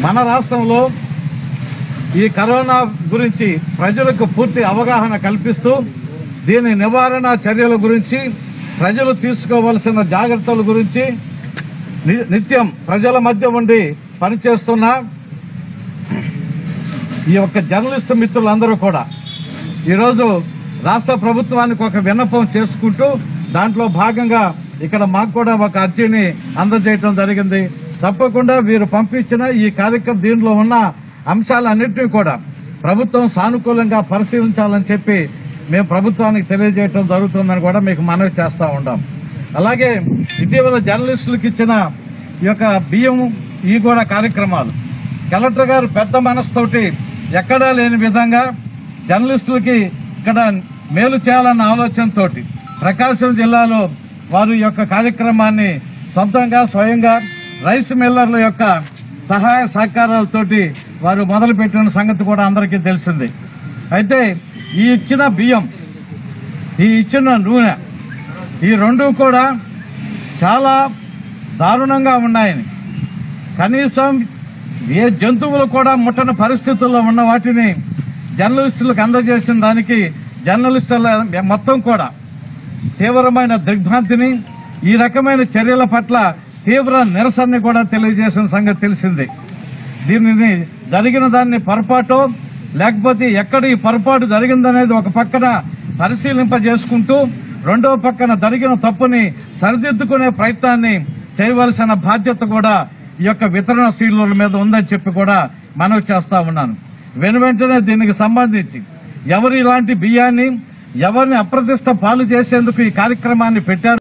మన రాష్ట్రంలో ఈ కరోనా గురించి ప్రజలకు పూర్తి అవగాహన కల్పిస్తూ దీని నివారణ చర్యల గురించి ప్రజలు తీసుకోవలసిన జాగ్రత్తల గురించి ని- నిత్యం ప్రజల మధ్య ఉండి పనిచేస్తున్న ఈ యొక్క జర్నలిస్ట్ మిత్రులందరూ కూడా ఈరోజు రాష్ట్ర ప్రభుత్వానికి ఒక విన్నపం చేసుకుంటూ దాంట్లో భాగంగా ఇక్కడ మాకు కూడా ఒక అర్జీని అందజేయటం జరిగింది తప్పకుండా వీరు పంపించిన ఈ కార్యక్రమం దీనిలో ఉన్న అంశాలన్నింటినీ కూడా ప్రభుత్వం సానుకూలంగా పరిశీలించాలని చెప్పి మేము ప్రభుత్వానికి తెలియజేయటం జరుగుతుందని కూడా మీకు మనవి చేస్తా ఉంటాం అలాగే ఇటీవల జర్నలిస్టులకు ఇచ్చిన ఈ యొక్క బియ్యం ఈ కూడా కార్యక్రమాలు కలెక్టర్ గారు పెద్ద మనసుతోటి ఎక్కడా లేని విధంగా జర్నలిస్టులకి ఇక్కడ మేలు చేయాలన్న ఆలోచనతో ప్రకాశం జిల్లాలో వారు ఈ యొక్క కార్యక్రమాన్ని సొంతంగా స్వయంగా రైస్ మిల్లర్ల యొక్క సహాయ సహకారాలతోటి వారు మొదలుపెట్టిన సంగతి కూడా అందరికీ తెలిసింది అయితే ఈ ఇచ్చిన బియ్యం ఈ ఇచ్చిన నూనె ఈ రెండు కూడా చాలా దారుణంగా ఉన్నాయని కనీసం ఏ జంతువులు కూడా ముట్టని పరిస్థితుల్లో ఉన్న వాటిని జర్నలిస్టులకు అందజేసిన దానికి జర్నలిస్టుల మొత్తం కూడా తీవ్రమైన దిగ్భ్రాంతిని ఈ రకమైన చర్యల పట్ల తీవ్ర నిరసనని కూడా తెలియజేసిన సంగతి తెలిసింది దీనిని జరిగిన దాన్ని పొరపాటు లేకపోతే ఎక్కడ ఈ పొరపాటు జరిగిందనేది ఒక పక్కన పరిశీలింపజేసుకుంటూ రెండో పక్కన జరిగిన తప్పుని సరిదిద్దుకునే ప్రయత్నాన్ని చేయవలసిన బాధ్యత కూడా ఈ యొక్క వితరణ శీలుల మీద ఉందని చెప్పి కూడా మనవి చేస్తా ఉన్నాను వెను వెంటనే దీనికి సంబంధించి ఎవరు ఇలాంటి బియ్యాన్ని ఎవరిని అప్రతిష్ట పాలు చేసేందుకు ఈ కార్యక్రమాన్ని పెట్టారు